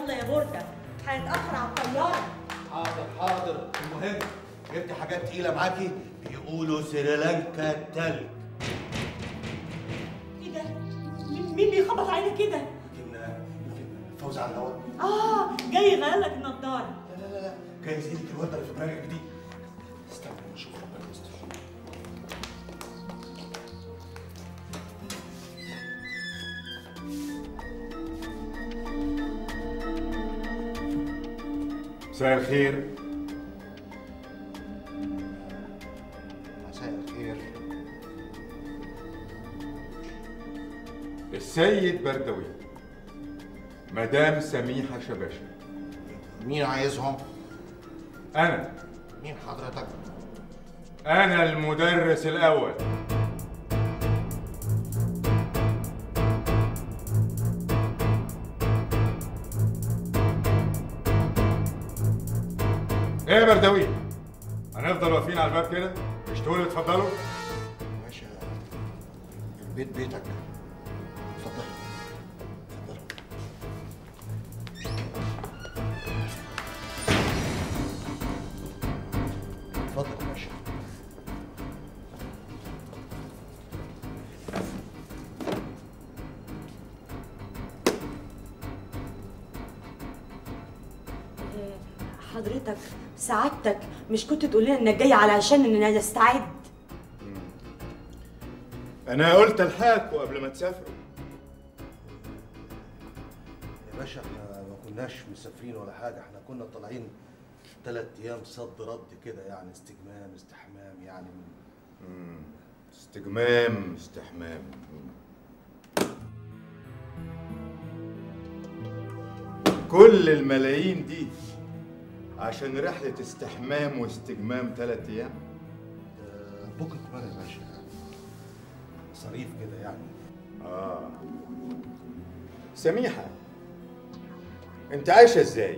يلا يا بورده هنتاخر على الطياره حاضر حاضر المهم جبت حاجات تقيله معاكي بيقولوا سريلانكا التلج ايه ده مين مين بيخبط علينا كده يمكن يمكن فوز على الهواء اه جاي يغير لك النضاره لا لا لا لا جاي يزيدك الورده اللي في دماغك دي استنى لما اشوف ربنا يستر مساء الخير مساء الخير السيد بردوي مدام سميحة شباشة مين عايزهم؟ أنا مين حضرتك؟ أنا المدرس الأول إيه يا بردوي؟ هنفضل واقفين على الباب كده؟ مش تقولوا اتفضلوا؟ باشا البيت بيتك اتفضل اتفضل اتفضل يا باشا حضرتك سعادتك مش كنت تقول لنا انك جاي علشان اننا نستعد أنا قلت الحقكوا قبل ما تسافروا يا باشا احنا ما كناش مسافرين ولا حاجه احنا كنا طالعين ثلاث ايام صد رد كده يعني استجمام استحمام يعني من استجمام استحمام كل الملايين دي عشان رحلة استحمام واستجمام ثلاث أيام آه، بوكت مال يا باشا مصاريف كده يعني آه سميحة أنت عايشة إزاي؟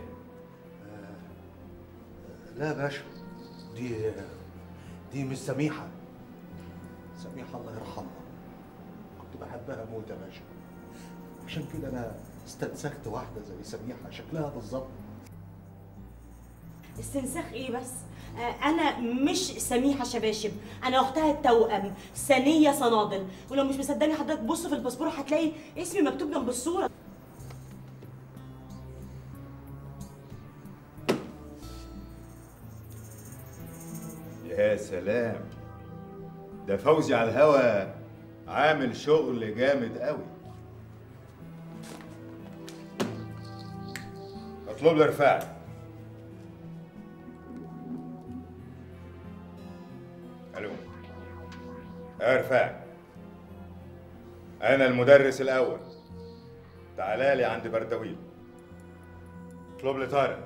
لا يا باشا دي دي مش سميحة سميحة الله يرحمها كنت بحبها موت يا باشا عشان كده انا استنسخت واحدة زي سميحة شكلها بالظبط استنساخ ايه بس آه، انا مش سميحه شباشب انا اختها التوأم ثانيه صنادل ولو مش مصدقني حضرتك بص في الباسبور هتلاقي اسمي مكتوب جنب الصوره يا سلام ده فوزي على الهوا عامل شغل جامد قوي اطلب لي رفاعي الو يا رفاعي انا المدرس الاول تعالى لي عند بردويل اطلب لي طارق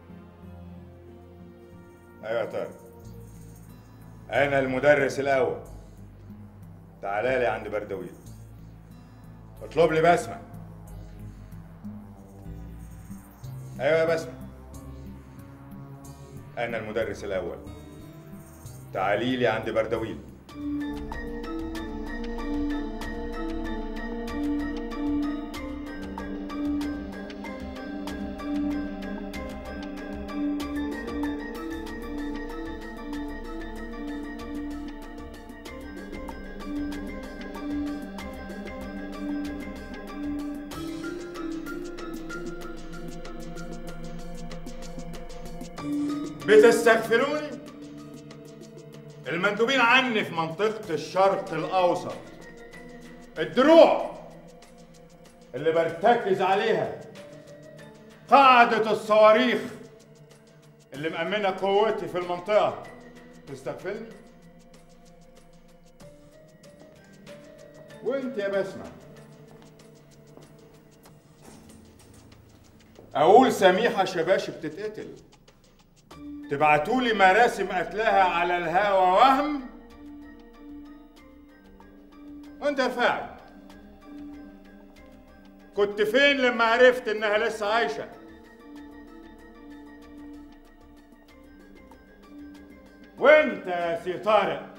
ايوه يا طارق أنا المدرس الأول تعالى لي عند بردويل اطلب لي بسمة أيوة يا بسمة أنا المدرس الأول تعالي لي عند بردويل بتستغفروني المندوبين عني في منطقة الشرق الأوسط الدروع اللي برتكز عليها قاعدة الصواريخ اللي مأمنة قوتي في المنطقة تستغفلني وانت يا بسمة أقول سميحة شباشب تتقتل تبعتولي مراسم قتلها على الهوا وهم وانت يا فاعل كنت فين لما عرفت انها لسه عايشه وانت يا سي طارق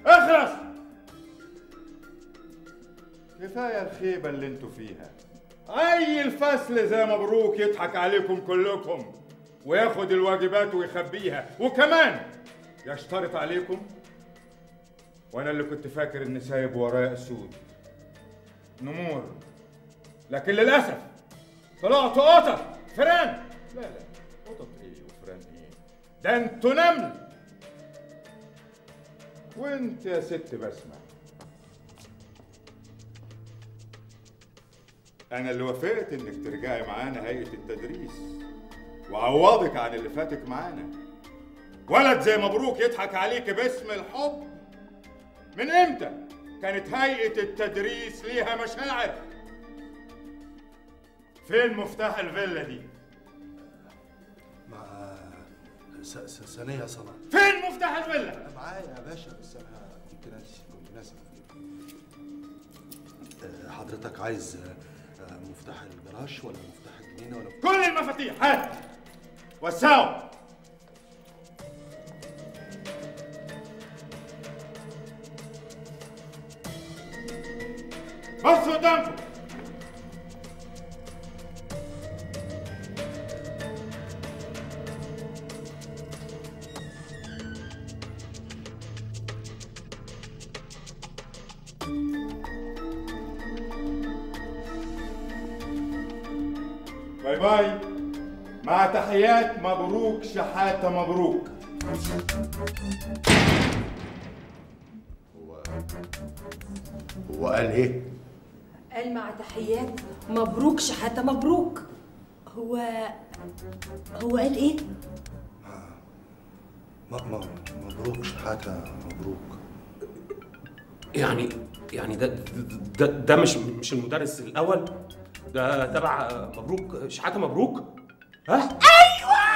اخلص كفايه الخيبه اللي انتوا فيها اي الفصل زي مبروك يضحك عليكم كلكم وياخد الواجبات ويخبيها وكمان يشترط عليكم وانا اللي كنت فاكر اني سايب ورايا اسود نمور لكن للاسف طلعت قطط فران لا لا قطط ايه وفران ايه ده انتوا نمل وانت يا ست بسمة انا اللي وافقت انك ترجعي معانا هيئة التدريس وعوضك عن اللي فاتك معانا ولد زي مبروك يضحك عليك باسم الحب من امتى كانت هيئة التدريس ليها مشاعر فين مفتاح الفيلا دي مع س- س- ثانية صلاة فين مفتاح الفيلا معايا يا باشا بس انا كنت ناسي كنت ناسي آه، حضرتك عايز آه، آه، مفتاح الجراج ولا مفتاح الجنينة ولا كل المفاتيح هات وسعوا بصوا قدامكم باي باي مع تحيات مبروك شحاتة مبروك هو هو قال ايه؟ قال مع تحيات مبروك شحاتة مبروك هو هو قال ايه؟ م- م- مبروك شحاتة مبروك يعني يعني ده ده, ده مش مش المدرس الاول ده تبع مبروك شحاته مبروك ها ايوه